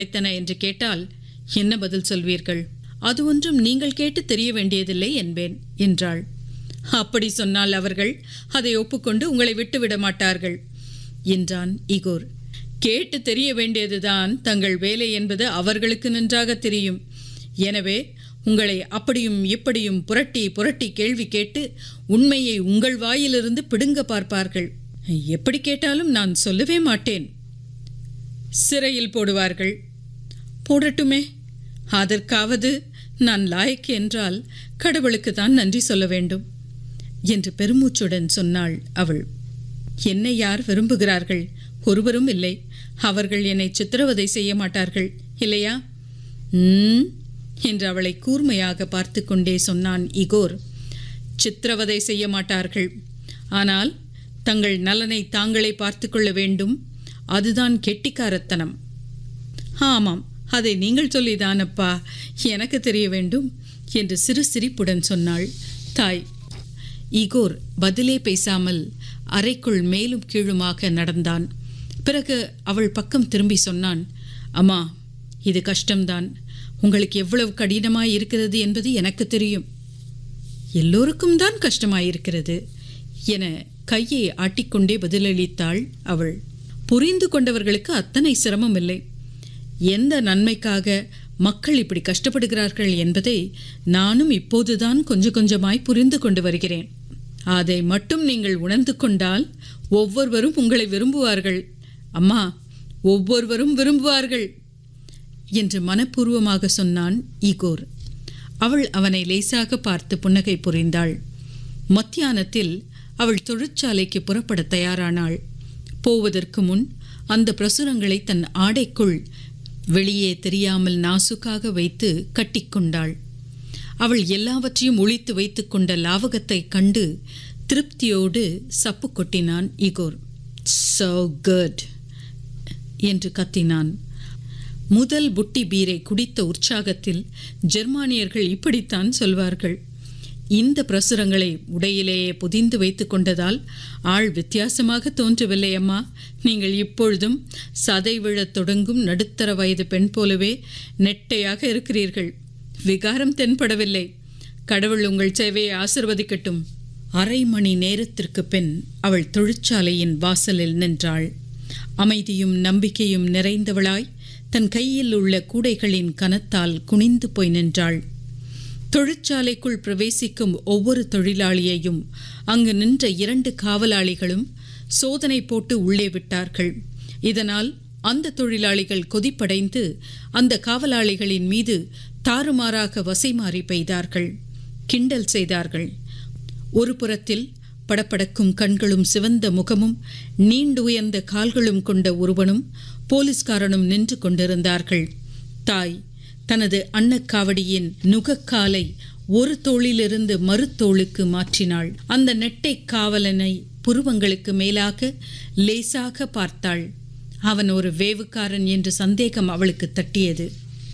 கிடைத்தன என்று கேட்டால் என்ன பதில் சொல்வீர்கள் அது ஒன்றும் நீங்கள் கேட்டு தெரிய வேண்டியதில்லை என்பேன் என்றாள் அப்படி சொன்னால் அவர்கள் அதை ஒப்புக்கொண்டு உங்களை விட்டுவிட மாட்டார்கள் என்றான் இகோர் கேட்டு தெரிய வேண்டியதுதான் தங்கள் வேலை என்பது அவர்களுக்கு நன்றாக தெரியும் எனவே உங்களை அப்படியும் இப்படியும் புரட்டி புரட்டி கேள்வி கேட்டு உண்மையை உங்கள் வாயிலிருந்து பிடுங்க பார்ப்பார்கள் எப்படி கேட்டாலும் நான் சொல்லவே மாட்டேன் சிறையில் போடுவார்கள் போடட்டுமே அதற்காவது நான் லாயக்கு என்றால் கடவுளுக்கு தான் நன்றி சொல்ல வேண்டும் என்று பெருமூச்சுடன் சொன்னாள் அவள் என்னை யார் விரும்புகிறார்கள் ஒருவரும் இல்லை அவர்கள் என்னை சித்திரவதை செய்ய மாட்டார்கள் இல்லையா ம் என்று அவளை கூர்மையாக பார்த்து கொண்டே சொன்னான் இகோர் சித்திரவதை செய்ய மாட்டார்கள் ஆனால் தங்கள் நலனை தாங்களே பார்த்து கொள்ள வேண்டும் அதுதான் கெட்டிக்காரத்தனம் ஆமாம் அதை நீங்கள் சொல்லிதானப்பா எனக்கு தெரிய வேண்டும் என்று சிறு சிரிப்புடன் சொன்னாள் தாய் இகோர் பதிலே பேசாமல் அறைக்குள் மேலும் கீழுமாக நடந்தான் பிறகு அவள் பக்கம் திரும்பி சொன்னான் அம்மா இது கஷ்டம்தான் உங்களுக்கு எவ்வளவு கடினமாய் இருக்கிறது என்பது எனக்கு தெரியும் எல்லோருக்கும் தான் கஷ்டமாயிருக்கிறது என கையை ஆட்டிக்கொண்டே பதிலளித்தாள் அவள் புரிந்து கொண்டவர்களுக்கு அத்தனை சிரமம் இல்லை எந்த நன்மைக்காக மக்கள் இப்படி கஷ்டப்படுகிறார்கள் என்பதை நானும் இப்போதுதான் கொஞ்சம் கொஞ்சமாய் புரிந்து கொண்டு வருகிறேன் அதை மட்டும் நீங்கள் உணர்ந்து கொண்டால் ஒவ்வொருவரும் உங்களை விரும்புவார்கள் அம்மா ஒவ்வொருவரும் விரும்புவார்கள் என்று மனப்பூர்வமாக சொன்னான் ஈகோர் அவள் அவனை லேசாக பார்த்து புன்னகை புரிந்தாள் மத்தியானத்தில் அவள் தொழிற்சாலைக்கு புறப்பட தயாரானாள் போவதற்கு முன் அந்த பிரசுரங்களை தன் ஆடைக்குள் வெளியே தெரியாமல் நாசுக்காக வைத்து கட்டிக்கொண்டாள் அவள் எல்லாவற்றையும் ஒழித்து வைத்துக்கொண்ட லாவகத்தை கண்டு திருப்தியோடு சப்பு கொட்டினான் இகோர் சோ குட் என்று கத்தினான் முதல் புட்டி பீரை குடித்த உற்சாகத்தில் ஜெர்மானியர்கள் இப்படித்தான் சொல்வார்கள் இந்த பிரசுரங்களை உடையிலேயே புதிந்து வைத்து கொண்டதால் ஆள் வித்தியாசமாக தோன்றவில்லை அம்மா நீங்கள் இப்பொழுதும் சதை விழத் தொடங்கும் நடுத்தர வயது பெண் போலவே நெட்டையாக இருக்கிறீர்கள் விகாரம் தென்படவில்லை கடவுள் உங்கள் சேவையை ஆசிர்வதிக்கட்டும் அரை மணி நேரத்திற்கு பின் அவள் தொழிற்சாலையின் வாசலில் நின்றாள் அமைதியும் நம்பிக்கையும் நிறைந்தவளாய் தன் கையில் உள்ள கூடைகளின் கனத்தால் குனிந்து போய் நின்றாள் தொழிற்சாலைக்குள் பிரவேசிக்கும் ஒவ்வொரு தொழிலாளியையும் அங்கு நின்ற இரண்டு காவலாளிகளும் சோதனை போட்டு உள்ளே விட்டார்கள் இதனால் அந்த தொழிலாளிகள் கொதிப்படைந்து அந்த காவலாளிகளின் மீது தாறுமாறாக வசைமாறி பெய்தார்கள் கிண்டல் செய்தார்கள் ஒரு புறத்தில் படப்படக்கும் கண்களும் சிவந்த முகமும் நீண்டு உயர்ந்த கால்களும் கொண்ட ஒருவனும் போலீஸ்காரனும் நின்று கொண்டிருந்தார்கள் தாய் தனது அன்னக்காவடியின் நுகக்காலை ஒரு தோளிலிருந்து மறுத்தோளுக்கு மாற்றினாள் அந்த நெட்டை காவலனை புருவங்களுக்கு மேலாக லேசாக பார்த்தாள் அவன் ஒரு வேவுக்காரன் என்று சந்தேகம் அவளுக்கு தட்டியது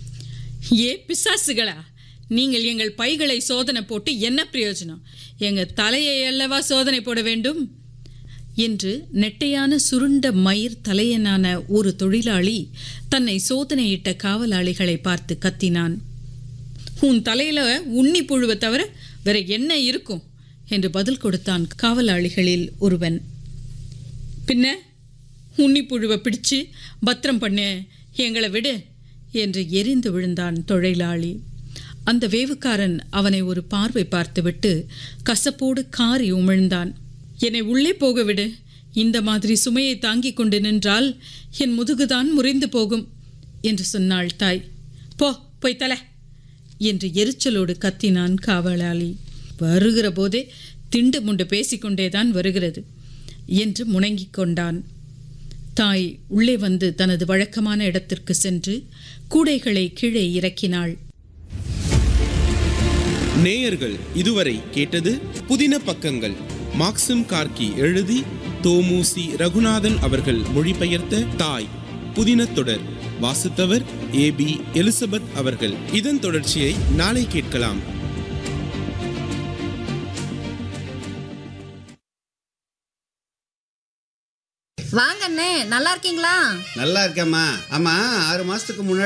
ஏ பிசாசுகளா நீங்கள் எங்கள் பைகளை சோதனை போட்டு என்ன பிரயோஜனம் எங்க தலையை அல்லவா சோதனை போட வேண்டும் என்று நெட்டையான சுருண்ட மயிர் தலையனான ஒரு தொழிலாளி தன்னை சோதனையிட்ட காவலாளிகளை பார்த்து கத்தினான் உன் தலையில உண்ணி புழுவை தவிர வேற என்ன இருக்கும் என்று பதில் கொடுத்தான் காவலாளிகளில் ஒருவன் பின்ன உண்ணி புழுவை பிடிச்சு பத்திரம் பண்ணு எங்களை விடு என்று எரிந்து விழுந்தான் தொழிலாளி அந்த வேவுக்காரன் அவனை ஒரு பார்வை பார்த்துவிட்டு கசப்போடு காரி உமிழ்ந்தான் என்னை உள்ளே போக விடு இந்த மாதிரி சுமையை தாங்கிக் கொண்டு நின்றால் என் முதுகுதான் முறிந்து போகும் என்று சொன்னாள் தாய் போ போய் தல என்று எரிச்சலோடு கத்தினான் காவலாளி வருகிற போதே திண்டு முண்டு பேசிக்கொண்டேதான் வருகிறது என்று முணங்கிக் கொண்டான் தாய் உள்ளே வந்து தனது வழக்கமான இடத்திற்கு சென்று கூடைகளை கீழே இறக்கினாள் நேயர்கள் இதுவரை கேட்டது புதின பக்கங்கள் மாக்சிம் கார்கி எழுதி தோமுசி ரகுநாதன் அவர்கள் மொழிபெயர்த்த தாய் புதின தொடர் வாசித்தவர் ஏ பி எலிசபெத் அவர்கள் இதன் தொடர்ச்சியை நாளை கேட்கலாம் வாங்க அண்ணே நல்லா இருக்கீங்களா நல்லா இருக்கேம்மா ஆமா ஆறு மாசத்துக்கு முன்னாடி